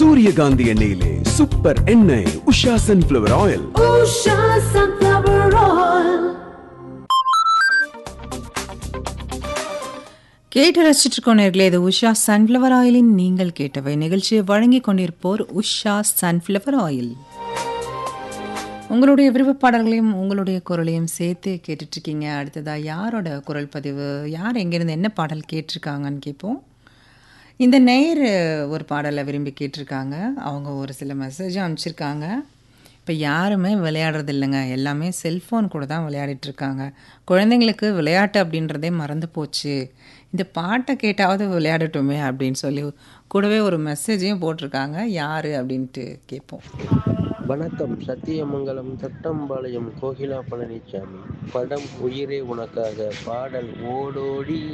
சூரியகாந்தி எண்ணெயிலே சூப்பர் எண்ணெய் Usha sunflower oil Usha Sunflower Oil. கேட்டு ரசிச்சுட்டு இருக்கோம் நேர்களே இது உஷா சன்ஃப்ளவர் ஆயிலின் நீங்கள் கேட்டவை நிகழ்ச்சியை வழங்கி கொண்டிருப்போர் உஷா சன்ஃப்ளவர் ஆயில் உங்களுடைய விருப்ப பாடல்களையும் உங்களுடைய குரலையும் சேர்த்து கேட்டுட்டு இருக்கீங்க அடுத்ததா யாரோட குரல் பதிவு யார் எங்கேருந்து என்ன பாடல் கேட்டிருக்காங்கன்னு கேட்போம் இந்த நேர் ஒரு பாடலை விரும்பி கேட்டிருக்காங்க அவங்க ஒரு சில மெசேஜும் அனுப்பிச்சிருக்காங்க இப்போ யாருமே விளையாடுறது இல்லைங்க எல்லாமே செல்ஃபோன் கூட தான் விளையாடிட்டு இருக்காங்க குழந்தைங்களுக்கு விளையாட்டு அப்படின்றதே மறந்து போச்சு இந்த பாட்டை கேட்டாவது விளையாடட்டுமே அப்படின்னு சொல்லி கூடவே ஒரு மெசேஜையும் போட்டிருக்காங்க யார் அப்படின்ட்டு கேட்போம் வணக்கம் சத்தியமங்கலம் தட்டம்பாளையம் கோகிலா பழனிசாமி படம் உயிரே உனக்காக பாடல் ஓடோடி